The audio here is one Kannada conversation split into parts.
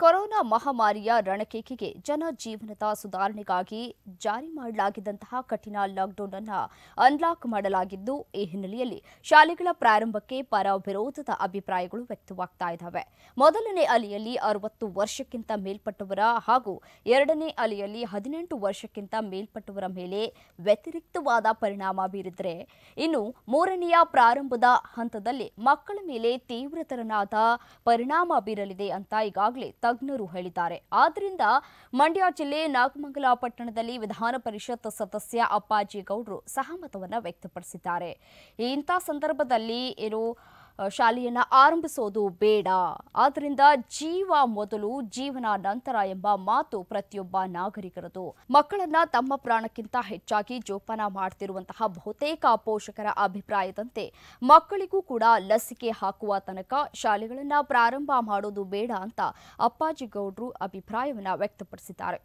ಕೊರೋನಾ ಮಹಾಮಾರಿಯ ರಣಕೇಕೆಗೆ ಜನಜೀವನದ ಸುಧಾರಣೆಗಾಗಿ ಜಾರಿ ಮಾಡಲಾಗಿದ್ದಂತಹ ಕಠಿಣ ಲಾಕ್ಡೌನ್ ಅನ್ನು ಅನ್ಲಾಕ್ ಮಾಡಲಾಗಿದ್ದು ಈ ಹಿನ್ನೆಲೆಯಲ್ಲಿ ಶಾಲೆಗಳ ಪ್ರಾರಂಭಕ್ಕೆ ಪರ ವಿರೋಧದ ಅಭಿಪ್ರಾಯಗಳು ವ್ಯಕ್ತವಾಗ್ತಾ ಇದ್ದಾವೆ ಮೊದಲನೇ ಅಲೆಯಲ್ಲಿ ಅರವತ್ತು ವರ್ಷಕ್ಕಿಂತ ಮೇಲ್ಪಟ್ಟವರ ಹಾಗೂ ಎರಡನೇ ಅಲೆಯಲ್ಲಿ ಹದಿನೆಂಟು ವರ್ಷಕ್ಕಿಂತ ಮೇಲ್ಪಟ್ಟವರ ಮೇಲೆ ವ್ಯತಿರಿಕ್ತವಾದ ಪರಿಣಾಮ ಬೀರಿದರೆ ಇನ್ನು ಮೂರನೆಯ ಪ್ರಾರಂಭದ ಹಂತದಲ್ಲಿ ಮಕ್ಕಳ ಮೇಲೆ ತೀವ್ರತರನಾದ ಪರಿಣಾಮ ಬೀರಲಿದೆ ಅಂತ ಈಗಾಗಲೇ ತಜ್ಞರು ಹೇಳಿದ್ದಾರೆ ಆದ್ದರಿಂದ ಮಂಡ್ಯ ಜಿಲ್ಲೆ ನಾಗಮಂಗಲ ಪಟ್ಟಣದಲ್ಲಿ ವಿಧಾನ ಪರಿಷತ್ ಸದಸ್ಯ ಅಪ್ಪಾಜಿ ಗೌಡ್ರು ಸಹಮತವನ್ನ ವ್ಯಕ್ತಪಡಿಸಿದ್ದಾರೆ ಇಂಥ ಸಂದರ್ಭದಲ್ಲಿ ಏನು ಅ, ಶಾಲೆಯನ್ನ ಆರಂಭಿಸೋದು ಬೇಡ ಆದ್ದರಿಂದ ಜೀವ ಮೊದಲು ಜೀವನ ನಂತರ ಎಂಬ ಮಾತು ಪ್ರತಿಯೊಬ್ಬ ನಾಗರಿಕರದು ಮಕ್ಕಳನ್ನ ತಮ್ಮ ಪ್ರಾಣಕ್ಕಿಂತ ಹೆಚ್ಚಾಗಿ ಜೋಪಾನ ಮಾಡ್ತಿರುವಂತಹ ಬಹುತೇಕ ಪೋಷಕರ ಅಭಿಪ್ರಾಯದಂತೆ ಮಕ್ಕಳಿಗೂ ಕೂಡ ಲಸಿಕೆ ಹಾಕುವ ತನಕ ಶಾಲೆಗಳನ್ನ ಪ್ರಾರಂಭ ಮಾಡೋದು ಬೇಡ ಅಂತ ಅಪ್ಪಾಜಿ ಗೌಡ್ರು ಅಭಿಪ್ರಾಯವನ್ನ ವ್ಯಕ್ತಪಡಿಸಿದ್ದಾರೆ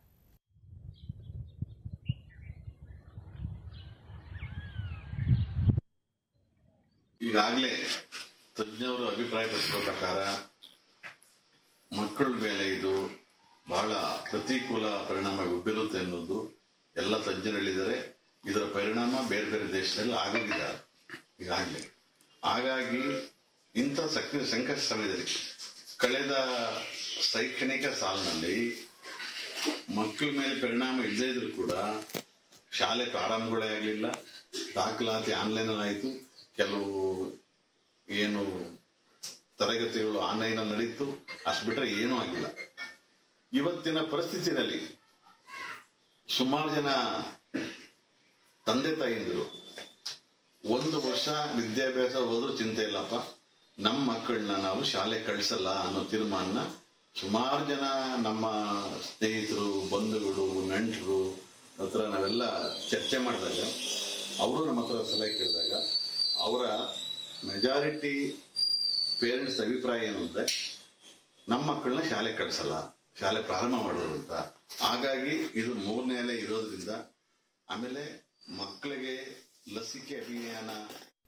ಈಗಾಗಲೇ ತಜ್ಞರು ಅಭಿಪ್ರಾಯಪಟ್ಟಿರೋ ಪ್ರಕಾರ ಮಕ್ಕಳ ಮೇಲೆ ಇದು ಬಹಳ ಪ್ರತಿಕೂಲ ಪರಿಣಾಮ ಬೀರುತ್ತೆ ಅನ್ನೋದು ಎಲ್ಲ ತಜ್ಞರು ಹೇಳಿದ್ದಾರೆ ಇದರ ಪರಿಣಾಮ ಬೇರೆ ಬೇರೆ ದೇಶದಲ್ಲಿ ಆಗೋಗಿದೆ ಈಗಾಗಲೇ ಹಾಗಾಗಿ ಇಂಥ ಸಕ್ರಿಯ ಸಂಕಷ್ಟ ಸಮಯದಲ್ಲಿ ಕಳೆದ ಶೈಕ್ಷಣಿಕ ಸಾಲಿನಲ್ಲಿ ಮಕ್ಕಳ ಮೇಲೆ ಪರಿಣಾಮ ಇಲ್ಲದೇ ಇದ್ರೂ ಕೂಡ ಶಾಲೆ ಪ್ರಾರಂಭಗಳೇ ಆಗಲಿಲ್ಲ ದಾಖಲಾತಿ ಆನ್ಲೈನ್ ಆಯಿತು ಕೆಲವು ಏನು ತರಗತಿಗಳು ಆನ್ಲೈನ್ ಅಲ್ಲಿ ನಡೀತು ಅಷ್ಟು ಬಿಟ್ರೆ ಏನೂ ಆಗಿಲ್ಲ ಇವತ್ತಿನ ಪರಿಸ್ಥಿತಿನಲ್ಲಿ ಸುಮಾರು ಜನ ತಂದೆ ತಾಯಿಂದರು ಒಂದು ವರ್ಷ ವಿದ್ಯಾಭ್ಯಾಸ ಹೋದ್ರೂ ಚಿಂತೆ ಇಲ್ಲಪ್ಪ ನಮ್ಮ ಮಕ್ಕಳನ್ನ ನಾವು ಶಾಲೆ ಕಳಿಸಲ್ಲ ಅನ್ನೋ ತೀರ್ಮಾನ ಸುಮಾರು ಜನ ನಮ್ಮ ಸ್ನೇಹಿತರು ಬಂಧುಗಳು ನೆಂಟರು ಹತ್ರ ನಾವೆಲ್ಲ ಚರ್ಚೆ ಮಾಡಿದಾಗ ಅವರು ನಮ್ಮ ಹತ್ರ ಸಲಹೆ ಕೇಳಿದಾಗ ಅವರ ಮೆಜಾರಿಟಿ ಪೇರೆಂಟ್ಸ್ ಅಭಿಪ್ರಾಯ ಏನು ಅಂದ್ರೆ ನಮ್ಮ ಮಕ್ಕಳನ್ನ ಶಾಲೆ ಕಳಿಸಲ್ಲ ಶಾಲೆ ಪ್ರಾರಂಭ ಮಾಡೋದು ಅಂತ ಹಾಗಾಗಿ ಇದು ಮೂರನೇ ಅಲೆ ಇರೋದ್ರಿಂದ ಆಮೇಲೆ ಮಕ್ಕಳಿಗೆ ಲಸಿಕೆ ಅಭಿಯಾನ